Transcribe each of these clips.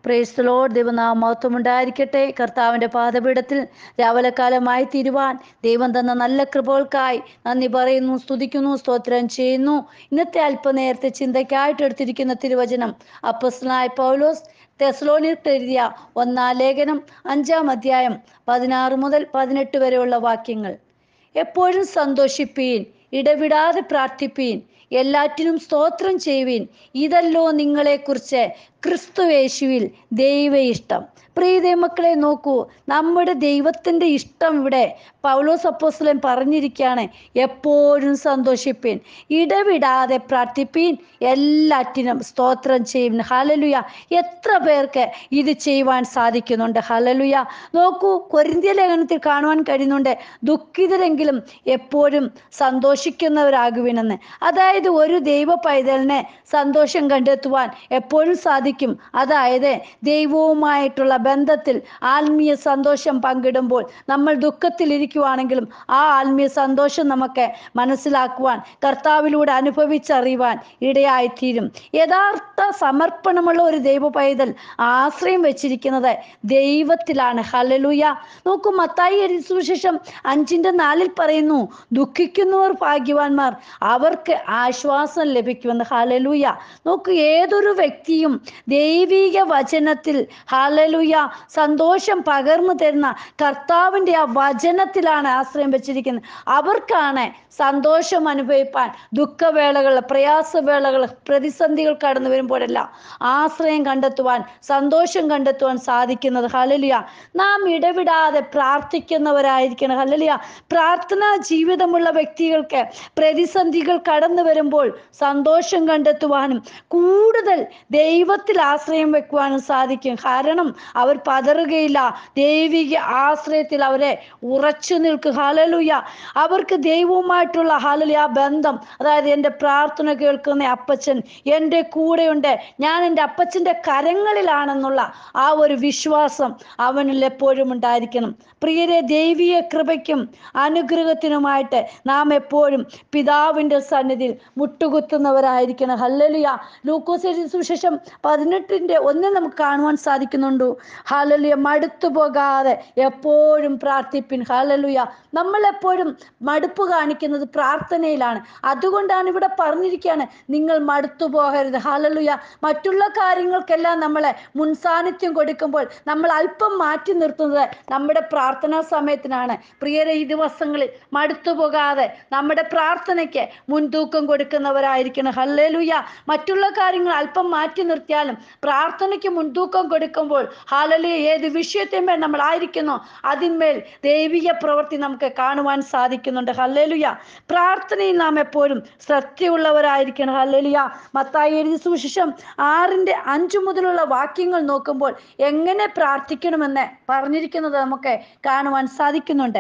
praise load ദൈവനാമ മഹത്വം ഉണ്ടായിരിക്കട്ടെ കർത്താവിൻ്റെ പാദപീഠത്തിൽ രാവിലക്കാലമായി തീരുവാൻ ദൈവം തന്ന നല്ല കൃപകൾക്കായി നന്ദി പറയുന്നു സ്തുതിക്കുന്നു സ്തോത്രം ചെയ്യുന്നു ഇന്നത്തെ അല്പനേരത്തെ ചിന്തയ്ക്കായിട്ട് എടുത്തിരിക്കുന്ന തിരുവചനം അപ്പസ്നായ പൗലോസ് തെസ്ലോനിക്ക് എഴുതിയ ഒന്നാം ലേഖനം അഞ്ചാം അധ്യായം പതിനാറ് മുതൽ പതിനെട്ട് വരെയുള്ള വാക്യങ്ങൾ എപ്പോഴും സന്തോഷിപ്പീൻ ഇടവിടാതെ പ്രാർത്ഥിപ്പീൻ എല്ലാറ്റിനും സ്തോത്രം ചെയ്യുവീൻ ഇതല്ലോ നിങ്ങളെക്കുറിച്ച് ക്രിസ്തുവേശുവിൽ ദൈവ ഇഷ്ടം പ്രീതി മക്കളെ നോക്കൂ നമ്മുടെ ദൈവത്തിൻ്റെ ഇഷ്ടം ഇവിടെ പൗലോസ് അപ്പോസ്ലൻ പറഞ്ഞിരിക്കുകയാണ് എപ്പോഴും സന്തോഷിപ്പീൻ ഇടവിടാതെ പ്രാർത്ഥിപ്പീൻ എല്ലാറ്റിനും സ്തോത്രം ചെയ്യും ഹലലുയ എത്ര പേർക്ക് ഇത് ചെയ്യുവാൻ സാധിക്കുന്നുണ്ട് ഹലലുയ നോക്കൂ കൊരിന്ത്യ ലേഖനത്തിൽ കാണുവാൻ കഴിയുന്നുണ്ട് ദുഃഖിതരെങ്കിലും എപ്പോഴും സന്തോഷിക്കുന്നവരാകുവിനെന്ന് അതായത് ഒരു ദൈവ പൈതലിനെ സന്തോഷം കണ്ടെത്തുവാൻ എപ്പോഴും സാധിക്കും അതായത് ദൈവവുമായിട്ടുള്ള ബന്ധത്തിൽ ആത്മീയ സന്തോഷം പങ്കിടുമ്പോൾ നമ്മൾ ദുഃഖത്തിലിരിക്കുവാണെങ്കിലും ആ ആത്മീയ സന്തോഷം നമുക്ക് മനസ്സിലാക്കുവാൻ കർത്താവിലൂടെ അനുഭവിച്ചറിയുവാൻ ഇടയായിത്തീരും യഥാർത്ഥ സമർപ്പണമുള്ള ഒരു ദൈവ പൈതൽ ആശ്രയം വെച്ചിരിക്കുന്നത് ദൈവത്തിലാണ് ഹലലുയ നോക്കൂ മത്തായി എഴുതിയ സുവിശേഷം അഞ്ചിന്റെ നാലിൽ പറയുന്നു ദുഃഖിക്കുന്നവർ ഭാഗ്യവാന്മാർ അവർക്ക് ആശ്വാസം ലഭിക്കുമെന്ന് ഹലലുയ നോക്കൂ ഏതൊരു വ്യക്തിയും ദൈവിക വചനത്തിൽ ഹലലുയ സന്തോഷം പകർന്നു തരുന്ന കർത്താവിൻ്റെ ആ വചനത്തിലാണ് ആശ്രയം വെച്ചിരിക്കുന്നത് അവർക്കാണ് സന്തോഷം അനുഭവിപ്പാൻ ദുഃഖവേളകൾ പ്രയാസവേളകൾ പ്രതിസന്ധികൾ കടന്നു വരുമ്പോഴെല്ലാം ആശ്രയം കണ്ടെത്തുവാൻ സന്തോഷം കണ്ടെത്തുവാൻ സാധിക്കുന്നത് ഹലലിയ നാം ഇടവിടാതെ പ്രാർത്ഥിക്കുന്നവരായിരിക്കണം ഹലലിയ പ്രാർത്ഥനാ ജീവിതമുള്ള വ്യക്തികൾക്ക് പ്രതിസന്ധികൾ കടന്നു വരുമ്പോൾ സന്തോഷം കണ്ടെത്തുവാനും കൂടുതൽ ദൈവത്തിൽ ആശ്രയം വെക്കുവാനും സാധിക്കും കാരണം അവർ പതറുകയില്ല ദൈവിക ആശ്രയത്തിൽ അവരെ ഉറച്ചു നിൽക്കും ഹലലുയ അവർക്ക് ദൈവവുമായിട്ടുള്ള ഹലലുയ ബന്ധം അതായത് എൻ്റെ പ്രാർത്ഥന കേൾക്കുന്ന അപ്പച്ചൻ എൻ്റെ കൂടെയുണ്ട് ഞാൻ എൻ്റെ അപ്പച്ചൻ്റെ കരങ്ങളിലാണെന്നുള്ള ആ ഒരു വിശ്വാസം അവനിൽ എപ്പോഴും ഉണ്ടായിരിക്കണം പ്രിയരെ ദൈവിക കൃപയ്ക്കും അനുഗ്രഹത്തിനുമായിട്ട് നാം എപ്പോഴും പിതാവിൻ്റെ സന്നിധിയിൽ മുട്ടുകുത്തുന്നവരായിരിക്കണം ഹല്ലലിയ ലൂക്കോസ് എഴുതിയ സുവിശേഷം പതിനെട്ടിൻ്റെ ഒന്നിൽ നമുക്ക് കാണുവാൻ സാധിക്കുന്നുണ്ട് ഹാലലുയ മടുത്തു പോകാതെ എപ്പോഴും പ്രാർത്ഥിപ്പിൻ ഹാലലുയ നമ്മൾ എപ്പോഴും മടുപ്പ് കാണിക്കുന്നത് പ്രാർത്ഥനയിലാണ് അതുകൊണ്ടാണ് ഇവിടെ പറഞ്ഞിരിക്കുകയാണ് നിങ്ങൾ മടുത്തു പോകരുത് ഹാലലുയ മറ്റുള്ള കാര്യങ്ങൾക്കെല്ലാം നമ്മളെ മുൻസാന്നിധ്യം കൊടുക്കുമ്പോൾ നമ്മൾ അല്പം മാറ്റി നിർത്തുന്നത് നമ്മുടെ പ്രാർത്ഥനാ സമയത്തിനാണ് പ്രിയരെ ഈ ദിവസങ്ങളിൽ മടുത്തു പോകാതെ നമ്മുടെ പ്രാർത്ഥനയ്ക്ക് മുൻതൂക്കം കൊടുക്കുന്നവരായിരിക്കണം ഹല്ലേലുയ മറ്റുള്ള കാര്യങ്ങൾ അല്പം മാറ്റി നിർത്തിയാലും പ്രാർത്ഥനയ്ക്ക് മുൻതൂക്കം കൊടുക്കുമ്പോൾ ഹാലലിയ ഏത് വിഷയത്തിന്മേൽ നമ്മൾ ആയിരിക്കുന്നു അതിന്മേൽ ദൈവിക പ്രവൃത്തി നമുക്ക് കാണുവാൻ സാധിക്കുന്നുണ്ട് ഹല്ലേലുയ പ്രാർത്ഥനയിൽ നാം എപ്പോഴും ശ്രദ്ധയുള്ളവരായിരിക്കണം ഹല്ലേലുയ മത്തായി എഴുതി സുവിശേഷം ആറിൻ്റെ അഞ്ചു മുതലുള്ള വാക്യങ്ങൾ നോക്കുമ്പോൾ എങ്ങനെ പ്രാർത്ഥിക്കണമെന്ന് പറഞ്ഞിരിക്കുന്നത് നമുക്ക് കാണുവാൻ സാധിക്കുന്നുണ്ട്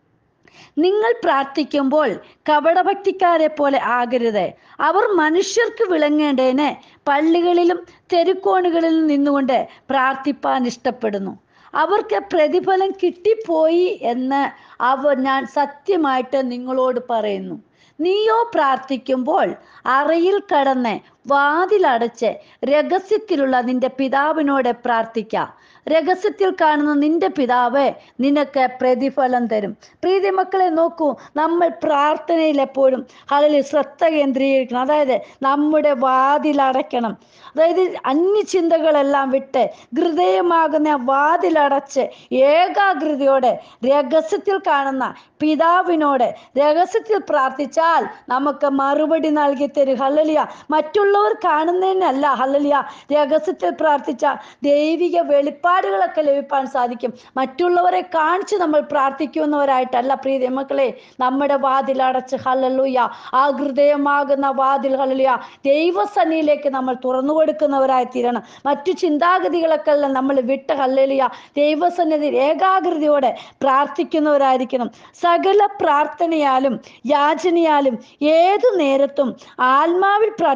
നിങ്ങൾ പ്രാർത്ഥിക്കുമ്പോൾ കപടഭക്തിക്കാരെ പോലെ ആകരുത് അവർ മനുഷ്യർക്ക് വിളങ്ങേണ്ടതിന് പള്ളികളിലും തെരുക്കോണുകളിലും നിന്നുകൊണ്ട് പ്രാർത്ഥിപ്പാൻ ഇഷ്ടപ്പെടുന്നു അവർക്ക് പ്രതിഫലം കിട്ടിപ്പോയി എന്ന് അവർ ഞാൻ സത്യമായിട്ട് നിങ്ങളോട് പറയുന്നു നീയോ പ്രാർത്ഥിക്കുമ്പോൾ അറയിൽ കടന്ന് വാതിലടച്ച് രഹസ്യത്തിലുള്ള നിന്റെ പിതാവിനോട് പ്രാർത്ഥിക്കാം രഹസ്യത്തിൽ കാണുന്ന നിന്റെ പിതാവ് നിനക്ക് പ്രതിഫലം തരും പ്രീതി മക്കളെ നോക്കൂ നമ്മൾ പ്രാർത്ഥനയിൽ എപ്പോഴും അതിൽ ശ്രദ്ധ കേന്ദ്രീകരിക്കണം അതായത് നമ്മുടെ വാതിലടയ്ക്കണം അതായത് അന്യചിന്തകളെല്ലാം വിട്ട് ഹൃദയമാകുന്ന വാതിലടച്ച് ഏകാഗ്രതയോടെ രഹസ്യത്തിൽ കാണുന്ന പിതാവിനോട് രഹസ്യത്തിൽ പ്രാർത്ഥിച്ചാൽ നമുക്ക് മറുപടി നൽകി തരും ഹല്ലലിയ മറ്റുള്ളവർ കാണുന്നതിനല്ല ഹല്ലലിയ രഹസ്യത്തിൽ പ്രാർത്ഥിച്ച ദൈവിക വെളിപ്പാടുകളൊക്കെ ലഭിക്കാൻ സാധിക്കും മറ്റുള്ളവരെ കാണിച്ച് നമ്മൾ പ്രാർത്ഥിക്കുന്നവരായിട്ടല്ല പ്രിയ മക്കളെ നമ്മുടെ വാതിൽ അടച്ച് ഹല്ലലുയ ആ ഹൃദയമാകുന്ന വാതിൽ ഹല്ലലിയ ദൈവസന്നിയിലേക്ക് നമ്മൾ തുറന്നു കൊടുക്കുന്നവരായി തീരണം മറ്റു ചിന്താഗതികളൊക്കെ നമ്മൾ വിട്ട് ഹല്ലലിയ ദൈവസന്നിധി ഏകാഗ്രതയോടെ പ്രാർത്ഥിക്കുന്നവരായിരിക്കണം സകല പ്രാർത്ഥനയാലും യാചനയാലും ഏതു നേരത്തും ആത്മാവിൽ പ്രാർത്ഥിപ്പാൻ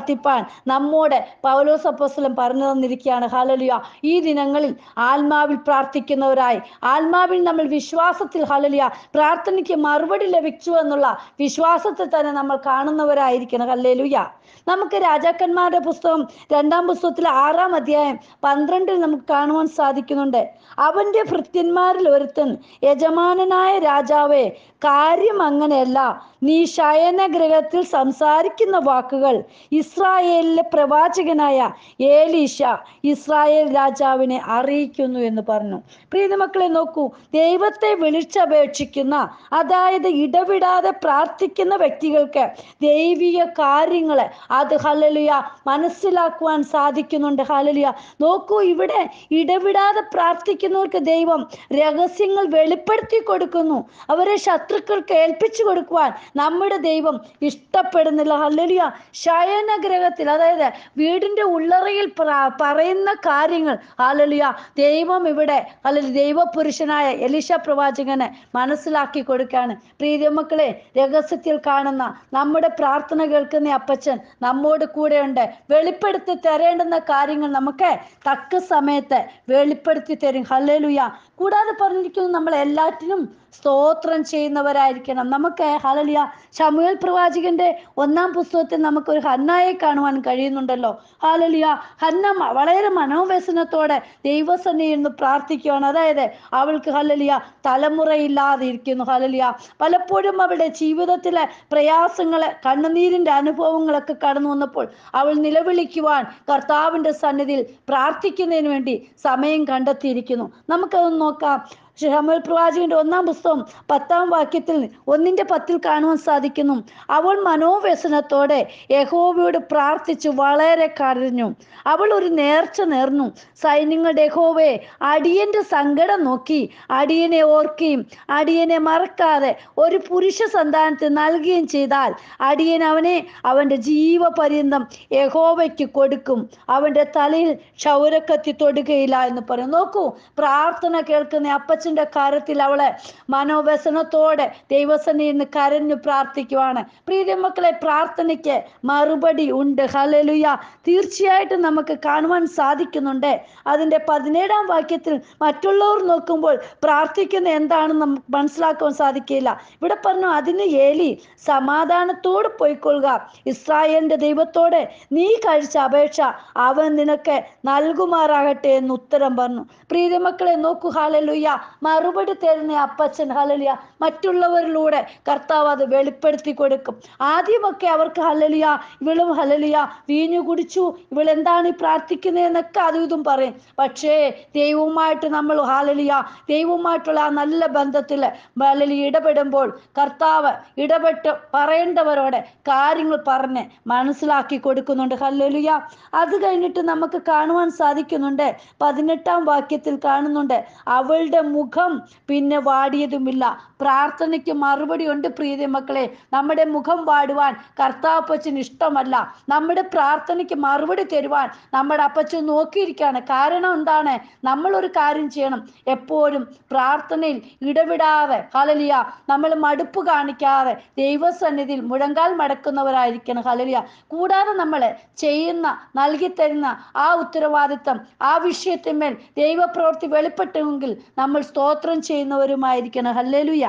നമ്മോട് പൗലോസ് അപ്പോസ്തലൻ പറഞ്ഞു തന്നിരിക്കുകയാണ് ഹലലിയ ഈ ദിനങ്ങളിൽ ആത്മാവിൽ പ്രാർത്ഥിക്കുന്നവരായി ആത്മാവിൽ നമ്മൾ വിശ്വാസത്തിൽ ഹലലിയ പ്രാർത്ഥനയ്ക്ക് മറുപടി ലഭിച്ചു എന്നുള്ള വിശ്വാസത്തിൽ തന്നെ നമ്മൾ കാണുന്നവരായിരിക്കണം ഹല്ലേലൂയ നമുക്ക് രാജാക്കന്മാരുടെ പുസ്തകം രണ്ടാം പുസ്തകത്തിലെ ആറാം അധ്യായം പന്ത്രണ്ടിൽ നമുക്ക് കാണുവാൻ സാധിക്കുന്നുണ്ട് അവന്റെ ഭൃത്യന്മാരിൽ ഒരുത്തൻ യജമാനനായ രാജാവേ കാര്യം അങ്ങനെയല്ല നീ ശയനഗ്രഹത്തിൽ സംസാരിക്കുന്ന വാക്കുകൾ ഇസ്രായേലിലെ പ്രവാചകനായ ഏലീഷ ഇസ്രായേൽ രാജാവിനെ അറിയിക്കുന്നു എന്ന് പറഞ്ഞു പ്രീതി മക്കളെ നോക്കൂ ദൈവത്തെ വിളിച്ചപേക്ഷിക്കുന്ന അതായത് ഇടവിടാതെ പ്രാർത്ഥിക്കുന്ന വ്യക്തികൾക്ക് ദൈവിക കാര്യങ്ങളെ അത് ഹലലിയ മനസ്സിലാക്കുവാൻ സാധിക്കുന്നുണ്ട് ഹലലിയ നോക്കൂ ഇവിടെ ഇടവിടാതെ പ്രാർത്ഥിക്കുന്നവർക്ക് ദൈവം രഹസ്യങ്ങൾ വെളിപ്പെടുത്തി കൊടുക്കുന്നു അവരെ ശത്രുക്കൾക്ക് ഏൽപ്പിച്ചു കൊടുക്കുവാൻ നമ്മുടെ ദൈവം ഇഷ്ടപ്പെടുന്നില്ല ഹല്ലലിയ ശയനഗ്രഹത്തിൽ അതായത് വീടിന്റെ ഉള്ളറയിൽ പ്ര- പറയുന്ന കാര്യങ്ങൾ ഹല്ലലിയ ദൈവം ഇവിടെ അല്ലെങ്കിൽ ദൈവപുരുഷനായ എലിശ പ്രവാചകന് മനസ്സിലാക്കി കൊടുക്കുകയാണ് പ്രീതി മക്കളെ രഹസ്യത്തിൽ കാണുന്ന നമ്മുടെ പ്രാർത്ഥന കേൾക്കുന്ന അപ്പച്ചൻ നമ്മോട് കൂടെയുണ്ട് വെളിപ്പെടുത്തി തരേണ്ടുന്ന കാര്യങ്ങൾ നമുക്ക് തക്ക സമയത്ത് വെളിപ്പെടുത്തി തരും ഹല്ലേലൂയ കൂടാതെ പറഞ്ഞിരിക്കുന്നു നമ്മൾ എല്ലാറ്റിനും സ്തോത്രം ചെയ്യുന്നവരായിരിക്കണം നമുക്ക് ഹലലിയ ശമുവേൽ പ്രവാചകന്റെ ഒന്നാം പുസ്തകത്തിൽ നമുക്കൊരു ഹന്നായെ കാണുവാൻ കഴിയുന്നുണ്ടല്ലോ ഹാലലിയ ഹന്ന മ- വളരെ മനോവ്യസനത്തോടെ ദൈവസന്നിധിയിൽ നിന്ന് പ്രാർത്ഥിക്കുകയാണ് അതായത് അവൾക്ക് ഹലലിയ തലമുറയില്ലാതെ ഇരിക്കുന്നു ഹലലിയ പലപ്പോഴും അവളുടെ ജീവിതത്തിലെ പ്രയാസങ്ങളെ കണ്ണുനീരിന്റെ അനുഭവങ്ങളൊക്കെ കടന്നു വന്നപ്പോൾ അവൾ നിലവിളിക്കുവാൻ കർത്താവിന്റെ സന്നിധിയിൽ പ്രാർത്ഥിക്കുന്നതിന് വേണ്ടി സമയം കണ്ടെത്തിയിരിക്കുന്നു നമുക്കതൊന്ന് നോക്കാം ശമുവേൽ പ്രവാചകന്റെ ഒന്നാം പുസ്തകം പത്താം വാക്യത്തിൽ ഒന്നിന്റെ പത്തിൽ കാണുവാൻ സാധിക്കുന്നു അവൾ മനോവ്യസനത്തോടെ യഹോവയോട് പ്രാർത്ഥിച്ചു വളരെ കരഞ്ഞു അവൾ ഒരു നേർച്ച നേർന്നു സൈന്യങ്ങളുടെ യഹോവയെ അടിയന്റെ സങ്കടം നോക്കി അടിയനെ ഓർക്കുകയും അടിയനെ മറക്കാതെ ഒരു പുരുഷ സന്താനത്തിന് നൽകുകയും ചെയ്താൽ അടിയൻ അവനെ അവന്റെ ജീവപര്യന്തം യഹോവയ്ക്ക് കൊടുക്കും അവന്റെ തലയിൽ ക്ഷൗരക്കത്തി തൊടുകയില്ല എന്ന് പറയും നോക്കൂ പ്രാർത്ഥന കേൾക്കുന്ന അപ്പച്ചന്റെ കാര്യത്തിൽ അവളെ മനോവ്യസനത്തോടെ ദൈവസന്നിധിയിൽ നിന്ന് കരഞ്ഞു പ്രാർത്ഥിക്കുവാണ് പ്രീതി മക്കളെ പ്രാർത്ഥനയ്ക്ക് മറുപടി ഉണ്ട് ഹലലുയ തീർച്ചയായിട്ടും നമുക്ക് കാണുവാൻ സാധിക്കുന്നുണ്ട് അതിന്റെ പതിനേഴാം വാക്യത്തിൽ മറ്റുള്ളവർ നോക്കുമ്പോൾ പ്രാർത്ഥിക്കുന്ന എന്താണെന്ന് നമുക്ക് മനസ്സിലാക്കുവാൻ സാധിക്കില്ല ഇവിടെ പറഞ്ഞു അതിന് ഏലി സമാധാനത്തോട് പോയിക്കൊള്ളുക ഇസ്രായേലിന്റെ ദൈവത്തോട് നീ കഴിച്ച അപേക്ഷ അവൻ നിനക്ക് നൽകുമാറാകട്ടെ എന്ന് ഉത്തരം പറഞ്ഞു പ്രീതി മക്കളെ നോക്കൂ ഹാലലുയ്യ മറുപടി തരുന്ന അപ്പച്ചൻ ഹലലിയ മറ്റുള്ളവരിലൂടെ കർത്താവ് അത് വെളിപ്പെടുത്തി കൊടുക്കും ആദ്യമൊക്കെ അവർക്ക് ഹലലിയ ഇവളും ഹലലിയ വീഞ്ഞു കുടിച്ചു ഇവൾ എന്താണ് ഈ പ്രാർത്ഥിക്കുന്നതെന്നൊക്കെ അതും ഇതും പറയും പക്ഷേ ദൈവവുമായിട്ട് നമ്മൾ ഹാലലിയ ദൈവവുമായിട്ടുള്ള ആ നല്ല ബന്ധത്തിൽ ഹലലിയ ഇടപെടുമ്പോൾ കർത്താവ് ഇടപെട്ട് പറയേണ്ടവരോട് കാര്യങ്ങൾ പറഞ്ഞ് മനസ്സിലാക്കി കൊടുക്കുന്നുണ്ട് ഹല്ലലുയ അത് കഴിഞ്ഞിട്ട് നമുക്ക് കാണുവാൻ സാധിക്കുന്നുണ്ട് പതിനെട്ടാം വാക്യത്തിൽ കാണുന്നുണ്ട് അവളുടെ മുഖം പിന്നെ വാടിയതുമില്ല പ്രാർത്ഥനയ്ക്ക് മറുപടി ഉണ്ട് പ്രീതി മക്കളെ നമ്മുടെ മുഖം വാടുവാൻ കർത്താവ് അപ്പച്ചന് ഇഷ്ടമല്ല നമ്മുടെ പ്രാർത്ഥനയ്ക്ക് മറുപടി തരുവാൻ നമ്മുടെ അപ്പച്ചൻ നോക്കിയിരിക്കുകയാണ് കാരണം എന്താണ് നമ്മൾ ഒരു കാര്യം ചെയ്യണം എപ്പോഴും പ്രാർത്ഥനയിൽ ഇടവിടാതെ ഹലലിയ നമ്മൾ മടുപ്പ് കാണിക്കാതെ ദൈവസന്നിധിയിൽ മുഴങ്കാൽ മടക്കുന്നവരായിരിക്കണം ഹലലിയ കൂടാതെ നമ്മൾ ചെയ്യുന്ന നൽകി തരുന്ന ആ ഉത്തരവാദിത്തം ആ വിഷയത്തിന്മേൽ ദൈവപ്രവൃത്തി വെളിപ്പെട്ടെങ്കിൽ നമ്മൾ സ്തോത്രം ചെയ്യുന്നവരുമായിരിക്കണം ഹല്ലേലൂയ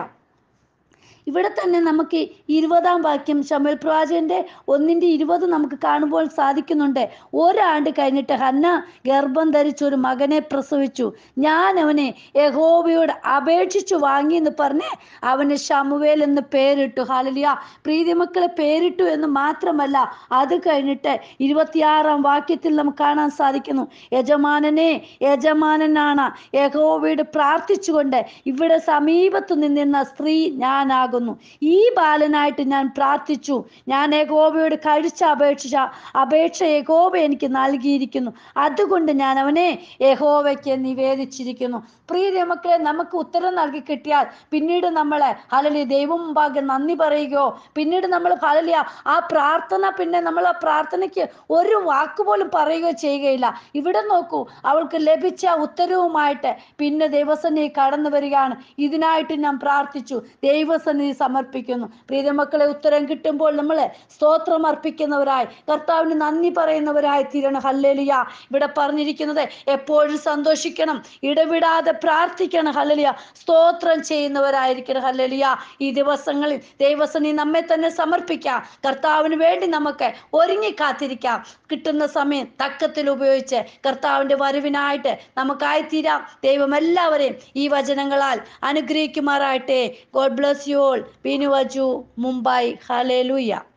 ഇവിടെ തന്നെ നമുക്ക് ഇരുപതാം വാക്യം ശമൽ പ്രവാചകന്റെ ഒന്നിന്റെ ഇരുപത് നമുക്ക് കാണുമ്പോൾ സാധിക്കുന്നുണ്ട് ഒരാണ്ട് കഴിഞ്ഞിട്ട് ഹന്ന ഗർഭം ധരിച്ച് ഒരു മകനെ പ്രസവിച്ചു ഞാൻ അവനെ യഹോവയോട് അപേക്ഷിച്ചു വാങ്ങി എന്ന് പറഞ്ഞ് അവന് ശമുവേൽ എന്ന് പേരിട്ടു ഹാലലിയ പ്രീതിമക്കളെ പേരിട്ടു എന്ന് മാത്രമല്ല അത് കഴിഞ്ഞിട്ട് ഇരുപത്തിയാറാം വാക്യത്തിൽ നമുക്ക് കാണാൻ സാധിക്കുന്നു യജമാനനെ യജമാനനാണ് യഹോവയോട് പ്രാർത്ഥിച്ചുകൊണ്ട് ഇവിടെ സമീപത്ത് നിന്നിരുന്ന സ്ത്രീ ഞാനാകുന്നു ഈ ബാലനായിട്ട് ഞാൻ പ്രാർത്ഥിച്ചു ഞാൻ യഹോവയോട് കഴിച്ച അപേക്ഷിച്ച അപേക്ഷ യഹോവ എനിക്ക് നൽകിയിരിക്കുന്നു അതുകൊണ്ട് ഞാൻ അവനെ യഹോവയ്ക്ക് നിവേദിച്ചിരിക്കുന്നു പ്രിയ മക്കളെ നമുക്ക് ഉത്തരം നൽകി കിട്ടിയാൽ പിന്നീട് നമ്മളെ ഹലലി ദൈവം മുമ്പാകെ നന്ദി പറയുകയോ പിന്നീട് നമ്മൾ ഹലലിയ ആ പ്രാർത്ഥന പിന്നെ നമ്മൾ ആ പ്രാർത്ഥനയ്ക്ക് ഒരു വാക്ക് പോലും പറയുകയോ ചെയ്യുകയില്ല ഇവിടെ നോക്കൂ അവൾക്ക് ലഭിച്ച ഉത്തരവുമായിട്ട് പിന്നെ ദൈവസന്നിധി കടന്നു വരികയാണ് ഇതിനായിട്ട് ഞാൻ പ്രാർത്ഥിച്ചു ദൈവസന്നിധി ദൈവസന്നിധി സമർപ്പിക്കുന്നു പ്രീതമക്കളെ ഉത്തരം കിട്ടുമ്പോൾ നമ്മൾ സ്തോത്രം അർപ്പിക്കുന്നവരായി കർത്താവിന് നന്ദി പറയുന്നവരായി തീരണം ഹല്ലേലിയ ഇവിടെ പറഞ്ഞിരിക്കുന്നത് എപ്പോഴും സന്തോഷിക്കണം ഇടവിടാതെ പ്രാർത്ഥിക്കണം ഹല്ലേലിയ സ്തോത്രം ചെയ്യുന്നവരായിരിക്കണം ഹല്ലേലിയ ഈ ദിവസങ്ങളിൽ ദൈവസന്നിധി നമ്മെ തന്നെ സമർപ്പിക്കാം കർത്താവിന് വേണ്ടി നമുക്ക് ഒരുങ്ങി കാത്തിരിക്കാം കിട്ടുന്ന സമയം തക്കത്തിൽ ഉപയോഗിച്ച് കർത്താവിൻ്റെ വരവിനായിട്ട് നമുക്കായിത്തീരാം ദൈവം എല്ലാവരെയും ഈ വചനങ്ങളാൽ അനുഗ്രഹിക്കുമാറാകട്ടെ God bless you all Binu വജു മുംബൈ ഹലേലൂയ